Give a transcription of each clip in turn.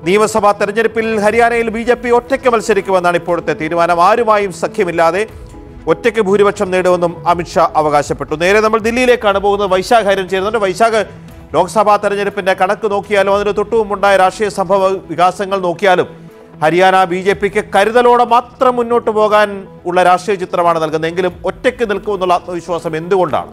നിയമസഭാ തെരഞ്ഞെടുപ്പിൽ ഹരിയാനയിൽ ബി ജെ പി ഒറ്റയ്ക്ക് മത്സരിക്കുമെന്നാണ് ഇപ്പോഴത്തെ തീരുമാനം ആരുമായും സഖ്യമില്ലാതെ ഒറ്റയ്ക്ക് ഭൂരിപക്ഷം നേടുമെന്നും അമിത്ഷാ അവകാശപ്പെട്ടു നേരെ നമ്മൾ ദില്ലിയിലേക്കാണ് പോകുന്നത് വൈശാഖ് ഹൈരൻ ചേരുന്നുണ്ട് വൈശാഖ് ലോക്സഭാ തെരഞ്ഞെടുപ്പിന്റെ കണക്ക് നോക്കിയാലും അതിന് തൊട്ടുമുമ്പുണ്ടായ രാഷ്ട്രീയ സംഭവ വികാസങ്ങൾ നോക്കിയാലും ഹരിയാന ബി ജെ പിക്ക് കരുതലോടെ മാത്രം മുന്നോട്ട് പോകാൻ ഉള്ള രാഷ്ട്രീയ ചിത്രമാണ് നൽകുന്നത് എങ്കിലും ഒറ്റയ്ക്ക് നിൽക്കുമെന്നുള്ള ആത്മവിശ്വാസം എന്തുകൊണ്ടാണ്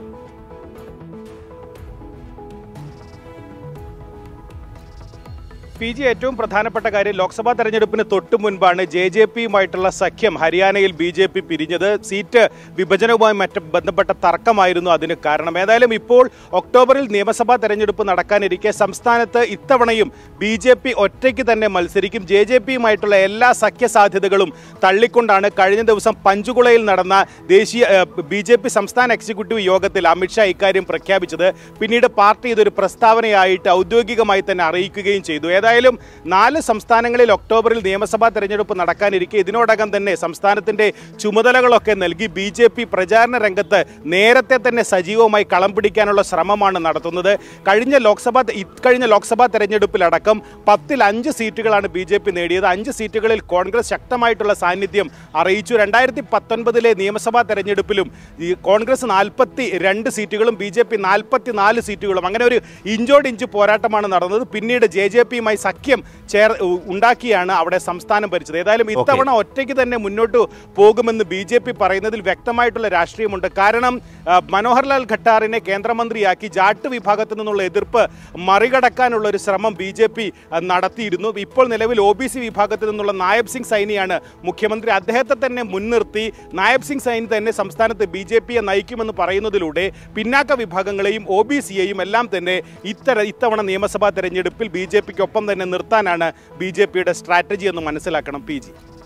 പി ജി ഏറ്റവും പ്രധാനപ്പെട്ട കാര്യം ലോക്സഭാ തെരഞ്ഞെടുപ്പിന് തൊട്ടു മുൻപാണ് ജെ ജെ പിയുമായിട്ടുള്ള സഖ്യം ഹരിയാനയിൽ ബി ജെ പി പിരിഞ്ഞത് സീറ്റ് വിഭജനവുമായി മറ്റ് ബന്ധപ്പെട്ട തർക്കമായിരുന്നു അതിന് കാരണം ഏതായാലും ഇപ്പോൾ ഒക്ടോബറിൽ നിയമസഭാ തെരഞ്ഞെടുപ്പ് നടക്കാനിരിക്കെ സംസ്ഥാനത്ത് ഇത്തവണയും ബി ജെ പി ഒറ്റയ്ക്ക് തന്നെ മത്സരിക്കും ജെ ജെ പിയുമായിട്ടുള്ള എല്ലാ സഖ്യ സാധ്യതകളും തള്ളിക്കൊണ്ടാണ് കഴിഞ്ഞ ദിവസം പഞ്ചുകുളയിൽ നടന്ന ദേശീയ ബി ജെ പി സംസ്ഥാന എക്സിക്യൂട്ടീവ് യോഗത്തിൽ അമിത്ഷാ ഇക്കാര്യം പ്രഖ്യാപിച്ചത് പിന്നീട് പാർട്ടി ഇതൊരു പ്രസ്താവനയായിട്ട് ഔദ്യോഗികമായി തന്നെ അറിയിക്കുകയും ചെയ്തു ഏതായാലും നാല് സംസ്ഥാനങ്ങളിൽ ഒക്ടോബറിൽ നിയമസഭാ തെരഞ്ഞെടുപ്പ് നടക്കാനിരിക്കെ ഇതിനോടകം തന്നെ സംസ്ഥാനത്തിന്റെ ചുമതലകളൊക്കെ നൽകി ബി ജെ പി പ്രചാരണ രംഗത്ത് നേരത്തെ തന്നെ സജീവമായി കളം പിടിക്കാനുള്ള ശ്രമമാണ് നടത്തുന്നത് കഴിഞ്ഞ ലോക്സഭാ ഇക്കഴിഞ്ഞ ലോക്സഭാ തെരഞ്ഞെടുപ്പിലടക്കം പത്തിൽ അഞ്ച് സീറ്റുകളാണ് ബി ജെ പി നേടിയത് അഞ്ച് സീറ്റുകളിൽ കോൺഗ്രസ് ശക്തമായിട്ടുള്ള സാന്നിധ്യം അറിയിച്ചു രണ്ടായിരത്തി പത്തൊൻപതിലെ നിയമസഭാ തെരഞ്ഞെടുപ്പിലും ഈ കോൺഗ്രസ് നാൽപ്പത്തി രണ്ട് സീറ്റുകളും ബി ജെ പി നാൽപ്പത്തി നാല് സീറ്റുകളും അങ്ങനെ ഒരു ഇഞ്ചോടിഞ്ച് പോരാട്ടമാണ് നടന്നത് പിന്നീട് ജെ ജെ പിയുമായി സഖ്യം ചേർ ഉണ്ടാക്കിയാണ് അവിടെ സംസ്ഥാനം ഭരിച്ചത് ഏതായാലും ഇത്തവണ ഒറ്റയ്ക്ക് തന്നെ മുന്നോട്ട് പോകുമെന്ന് ബി ജെ പി പറയുന്നതിൽ വ്യക്തമായിട്ടുള്ള രാഷ്ട്രീയമുണ്ട് കാരണം ആ, മനോഹർലാൽ ഖട്ടാറിനെ കേന്ദ്രമന്ത്രിയാക്കി ജാട്ട് വിഭാഗത്തിൽ നിന്നുള്ള എതിർപ്പ് മറികടക്കാനുള്ള ഒരു ശ്രമം ബി ജെ പി നടത്തിയിരുന്നു ഇപ്പോൾ നിലവിൽ ഒ ബി സി വിഭാഗത്തിൽ നിന്നുള്ള നായബ് സിംഗ് സൈനിയാണ് മുഖ്യമന്ത്രി അദ്ദേഹത്തെ തന്നെ മുൻനിർത്തി നായബ് സിംഗ് സൈനി തന്നെ സംസ്ഥാനത്ത് ബി ജെ പിയെ നയിക്കുമെന്ന് പറയുന്നതിലൂടെ പിന്നാക്ക വിഭാഗങ്ങളെയും ഒ ബി സിയെയും എല്ലാം തന്നെ ഇത്തര ഇത്തവണ നിയമസഭാ തെരഞ്ഞെടുപ്പിൽ ബി ജെ പിക്കൊപ്പം തന്നെ നിർത്താനാണ് ബി ജെ പിയുടെ സ്ട്രാറ്റജി എന്ന് മനസ്സിലാക്കണം പി ജി